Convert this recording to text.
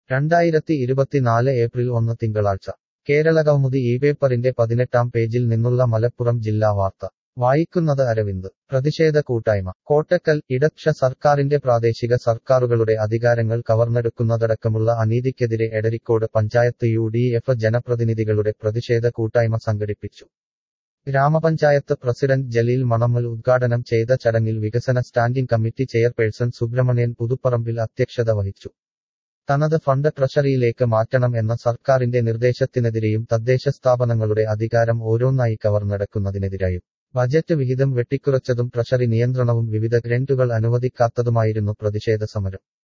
രണ്ടായിരത്തി ഇരുപത്തിനാല് ഏപ്രിൽ ഒന്ന് തിങ്കളാഴ്ച കേരളകൗമുദി ഈ പേപ്പറിന്റെ പതിനെട്ടാം പേജിൽ നിന്നുള്ള മലപ്പുറം ജില്ലാ വാർത്ത വായിക്കുന്നത് അരവിന്ദ് പ്രതിഷേധ കൂട്ടായ്മ കോട്ടക്കൽ ഇടക്ഷ സർക്കാരിന്റെ പ്രാദേശിക സർക്കാരുകളുടെ അധികാരങ്ങൾ കവർന്നെടുക്കുന്നതടക്കമുള്ള അനീതിക്കെതിരെ Edarikode panchayat U D F ജനപ്രതിനിധികളുടെ പ്രതിഷേധ കൂട്ടായ്മ സംഘടിപ്പിച്ചു ഗ്രാമപഞ്ചായത്ത് പ്രസിഡന്റ് ജലീൽ മണമ്മൽ ഉദ്ഘാടനം ചെയ്ത ചടങ്ങിൽ വികസന standing committee chairperson Subramanian Puthuparambil അധ്യക്ഷത വഹിച്ചു തനത് ഫണ്ട് ട്രഷറിയിലേക്ക് മാറ്റണം എന്ന സർക്കാരിന്റെ നിർദ്ദേശത്തിനെതിരെയും തദ്ദേശ സ്ഥാപനങ്ങളുടെ അധികാരം ഓരോന്നായി കവർന്നെടുക്കുന്നതിനെതിരായും ബജറ്റ് വിഹിതം വെട്ടിക്കുറച്ചതും ട്രഷറി നിയന്ത്രണവും വിവിധ ഗ്രന്റുകൾ അനുവദിക്കാത്തതുമായിരുന്നു പ്രതിഷേധ സമരം